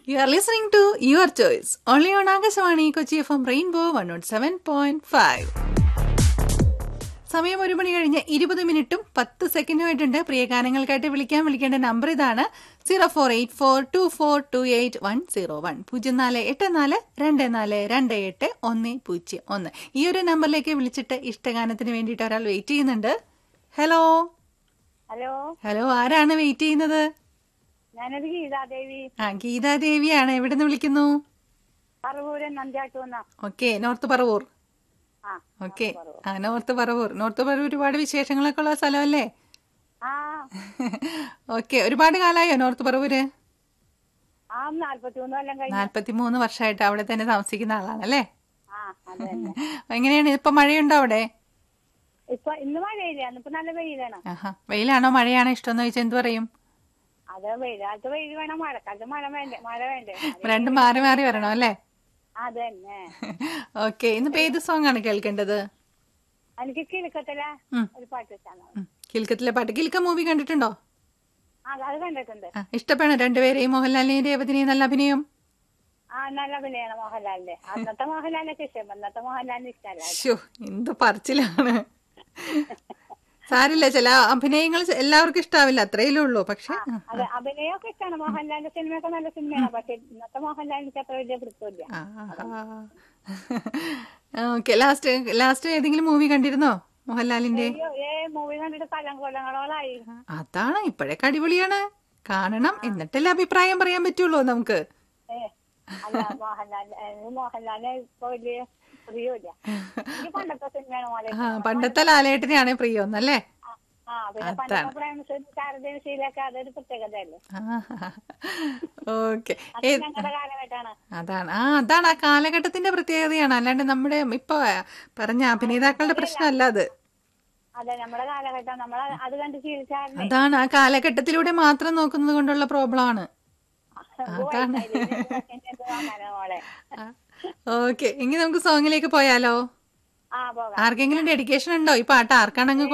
You are listening to Your Choice, only on Akashwani Kochi FM Rainbow 107.5. സമയം ഒരു മണി കഴിഞ്ഞ് ഇരുപത് മിനിറ്റും പത്ത് സെക്കൻഡുമായിട്ടുണ്ട് പ്രിയ ഗാനങ്ങൾക്കായിട്ട് വിളിക്കാൻ വിളിക്കേണ്ട നമ്പർ ഇതാണ് zero four eight four two four two eight one zero one പൂജ്യം നാല് എട്ട് നാല് രണ്ട് നാല് രണ്ട് എട്ട് ഒന്ന് പൂജ്യം ഒന്ന് ഈ ഒരു നമ്പറിലേക്ക് വിളിച്ചിട്ട് ഇഷ്ടഗാനത്തിന് വേണ്ടിയിട്ട് ഒരാൾ വെയിറ്റ് ചെയ്യുന്നുണ്ട് ഹലോ ഹലോ ഹലോ ആരാണ് വെയിറ്റ് ചെയ്യുന്നത് ഞാനൊരു ഗീതാദേവി ആ ഗീതാദേവിയാണ് എവിടെ നിന്ന് വിളിക്കുന്നു പറവൂരൻ നന്ദിയാട്ടുവന്ന ഓക്കെ നോർത്ത് പറവൂർ ആ ഓക്കെ ആ നോർത്ത് പറവൂർ നോർത്ത് പറവൂർ ഒരുപാട് വിശേഷങ്ങളൊക്കെ ഉള്ള സ്ഥലമല്ലേ ആ ഓക്കെ ഒരുപാട് കാലായോ നോർത്ത് പറവൂര് ആ നാല്പത്തി മൂന്ന് കൊല്ലം കഴിഞ്ഞു നാല്പത്തി മൂന്ന് വർഷമായിട്ട് അവിടെ തന്നെ താമസിക്കുന്ന ആളാണല്ലേ ആ അത് തന്നെ എങ്ങനെയാണ് ഇപ്പൊ മഴയുണ്ടോ അവിടെ ഇപ്പൊ ഇന്ന് മഴയില്ല ഇന്നിപ്പോ നല്ല വെയിലാണ് ആഹാ വെയിലാണോ മഴയാണോ ഇഷ്ടം എന്ന് ചോദിച്ചാൽ എന്ത് പറയും അത് വെയിലാലത്ത് വെയിൽ വേണം മഴക്കാലത്ത് മഴ വേണ്ടേ മഴ വേണ്ടേ രണ്ടും മാറി മാറി വരണോ അല്ലേ അത് തന്നെ ഓക്കെ ഇന്നിപ്പോ ഏത് സോങ് ആണ് കേൾക്കേണ്ടത് എനിക്ക് കിഴക്കത്തില ഉം. ഒരു പാട്ട് വെച്ചാണ് ഉം. കിൽക്കത്തിലെ പാട്ട് കിൽക്ക മൂവി കണ്ടിട്ടുണ്ടോ ആ അത് കണ്ടിട്ടുണ്ട് ആ, ഇഷ്ടപ്പെടണം രണ്ടുപേരെയും മോഹൻലാലിനെയും രേവതിനെയും നല്ല അഭിനയം ആ നല്ല അഭിനയാണ് മോഹൻലാലിന്റെ അന്നത്തെ മോഹൻലാലിനൊക്കെ ഇഷ്ടം ഇന്നത്തെ മോഹൻലാലിന് ഇഷ്ടമല്ല ശ്ശോ, എന്ത് പറച്ചിലാണ് സാരില്ല ചില അഭിനയങ്ങൾ എല്ലാവർക്കും ഇഷ്ടാവില്ല അത്രയല്ലേ ഉള്ളൂ പക്ഷെ അത് അഭിനയമൊക്കെ ഇഷ്ടമാണ് മോഹൻലാലിന്റെ സിനിമയൊക്കെ നല്ല സിനിമയാണ് പക്ഷെ ഇന്നത്തെ മോഹൻലാലിന് അത്ര വലിയ വൃത്തമില്ല ഓക്കെ ലാസ്റ്റ് ലാസ്റ്റ് ഏതെങ്കിലും മൂവി കണ്ടിരുന്നോ മോഹൻലാലിന്റെ അയ്യോ ഏ മൂവി കണ്ടിട്ട് കലം കൊല്ലങ്ങളോളായി അതാണ് ഇപ്പോഴൊക്കെ അടിപൊളിയാണ് കാണണം എന്നിട്ടല്ലേ അഭിപ്രായം പറയാൻ പറ്റുള്ളൂ നമുക്ക് ഏ അല്ല മോഹൻലാൽ ഏ, മോഹൻലാലിനെ ഇപ്പൊ വലിയ പ്രിയമില്ല എനിക്ക് പണ്ടത്തെ സിനിമയാണ് മോലെ ആ പണ്ടത്തെ ലാലേട്ടനെയാണ് പ്രിയോന്നല്ലേ ആ പിന്നെ പണ്ടത്തെ പ്രേമസും ശാരദയും ശീലൊക്കെ അതൊരു പ്രത്യേകതയല്ലേ ഓക്കെ അത് ഞങ്ങളുടെ കാലഘട്ടമാണ് അതാണ് ആ അതാണ് ആ കാലഘട്ടത്തിന്റെ പ്രത്യേകതയാണ് അല്ലാണ്ട് നമ്മുടെ ഇപ്പൊ പറഞ്ഞ അഭിനേതാക്കളുടെ പ്രശ്നമല്ല അത് അതെ നമ്മുടെ കാലഘട്ടം നമ്മൾ അത് കണ്ട് ശീലിച്ചാലേ അതാണ് ആ കാലഘട്ടത്തിലൂടെ മാത്രം നോക്കുന്നത് കൊണ്ടുള്ള പ്രോബ്ലം ആണ് അതാണ് മോളെ ഓക്കെ എങ്കിൽ നമുക്ക് സോങ്ങിലേക്ക് പോയാലോ ആ പോകാം ആർക്കെങ്കിലും ഡെഡിക്കേഷൻ ഉണ്ടോ ഈ പാട്ട് ആർക്കാണ് അങ്ങ്